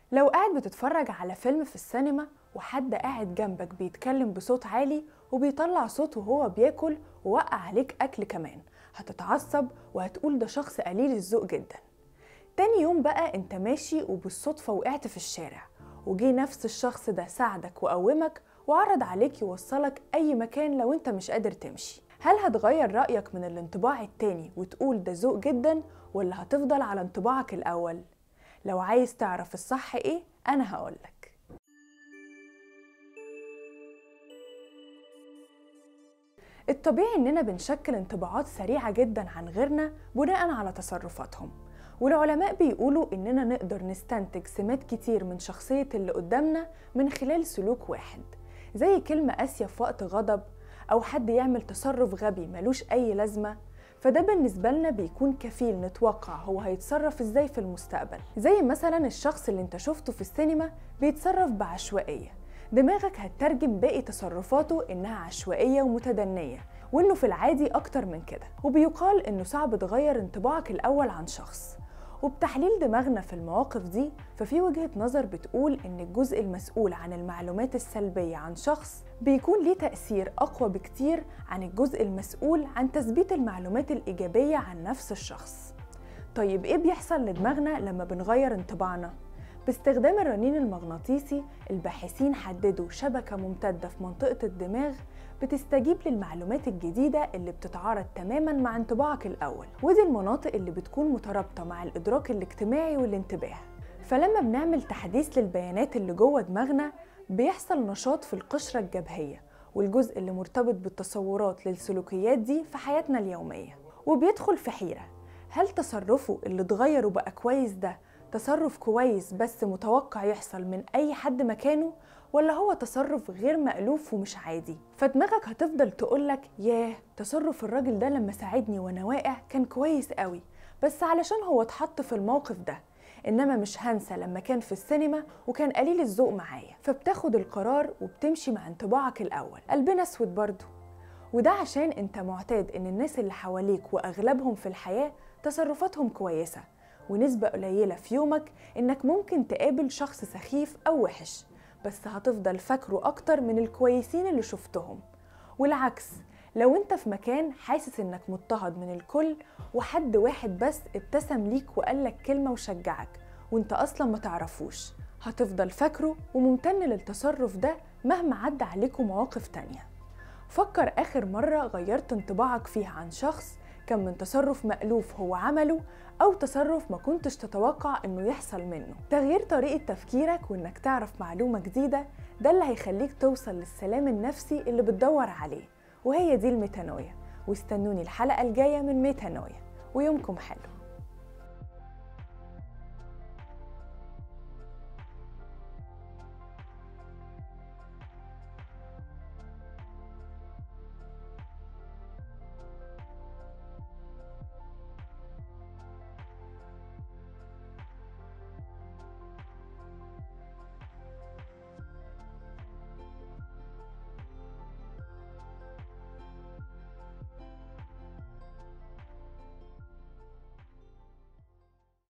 لو قاعد بتتفرج على فيلم في السينما وحد قاعد جنبك بيتكلم بصوت عالي وبيطلع صوته وهو بياكل ووقع عليك أكل كمان هتتعصب وهتقول ده شخص قليل الذوق جدا تاني يوم بقى انت ماشي وبالصدفة وقعت في الشارع وجي نفس الشخص ده ساعدك وقومك وعرض عليك يوصلك أي مكان لو انت مش قادر تمشي هل هتغير رأيك من الانطباع التاني وتقول ده ذوق جدا ولا هتفضل على انطباعك الأول؟ لو عايز تعرف الصح ايه أنا هقولك الطبيعي إننا بنشكل انطباعات سريعة جدا عن غيرنا بناء على تصرفاتهم والعلماء بيقولوا إننا نقدر نستنتج سمات كتير من شخصية اللي قدامنا من خلال سلوك واحد زي كلمة قاسية في وقت غضب أو حد يعمل تصرف غبي ملوش أي لازمة فده بالنسبة لنا بيكون كفيل نتوقع هو هيتصرف ازاي في المستقبل زي مثلا الشخص اللي انت شفته في السينما بيتصرف بعشوائية دماغك هتترجم باقي تصرفاته انها عشوائية ومتدنية وانه في العادي اكتر من كده وبيقال انه صعب تغير انطباعك الاول عن شخص وبتحليل دماغنا في المواقف دي ففي وجهة نظر بتقول إن الجزء المسؤول عن المعلومات السلبية عن شخص بيكون ليه تأثير أقوى بكتير عن الجزء المسؤول عن تثبيت المعلومات الإيجابية عن نفس الشخص طيب إيه بيحصل لدماغنا لما بنغير انطباعنا؟ باستخدام الرنين المغناطيسي الباحثين حددوا شبكة ممتدة في منطقة الدماغ بتستجيب للمعلومات الجديدة اللي بتتعارض تماما مع انطباعك الأول ودي المناطق اللي بتكون مترابطة مع الإدراك الاجتماعي والانتباه فلما بنعمل تحديث للبيانات اللي جوه دماغنا بيحصل نشاط في القشرة الجبهية والجزء اللي مرتبط بالتصورات للسلوكيات دي في حياتنا اليومية وبيدخل في حيرة هل تصرفه اللي اتغير وبقى كويس ده تصرف كويس بس متوقع يحصل من أي حد مكانه ولا هو تصرف غير مألوف ومش عادي فدماغك هتفضل تقولك ياه تصرف الراجل ده لما ساعدني وانا واقع كان كويس قوي بس علشان هو اتحط في الموقف ده انما مش هنسى لما كان في السينما وكان قليل الذوق معايا فبتاخد القرار وبتمشي مع انطباعك الاول قلبنا اسود برضه وده عشان انت معتاد ان الناس اللي حواليك واغلبهم في الحياه تصرفاتهم كويسه ونسبه قليله في يومك انك ممكن تقابل شخص سخيف او وحش بس هتفضل فاكره أكتر من الكويسين اللي شفتهم والعكس لو انت في مكان حاسس انك مضطهد من الكل وحد واحد بس ابتسم ليك وقالك كلمة وشجعك وانت أصلا ما تعرفوش هتفضل فاكره وممتن للتصرف ده مهما عدى عليكم مواقف تانية فكر آخر مرة غيرت انطباعك فيها عن شخص كان من تصرف مألوف هو عمله أو تصرف ما كنتش تتوقع إنه يحصل منه تغيير طريقة تفكيرك وإنك تعرف معلومة جديدة ده اللي هيخليك توصل للسلام النفسي اللي بتدور عليه وهي دي الميتانويا واستنوني الحلقة الجاية من ميتانويا ويومكم حلو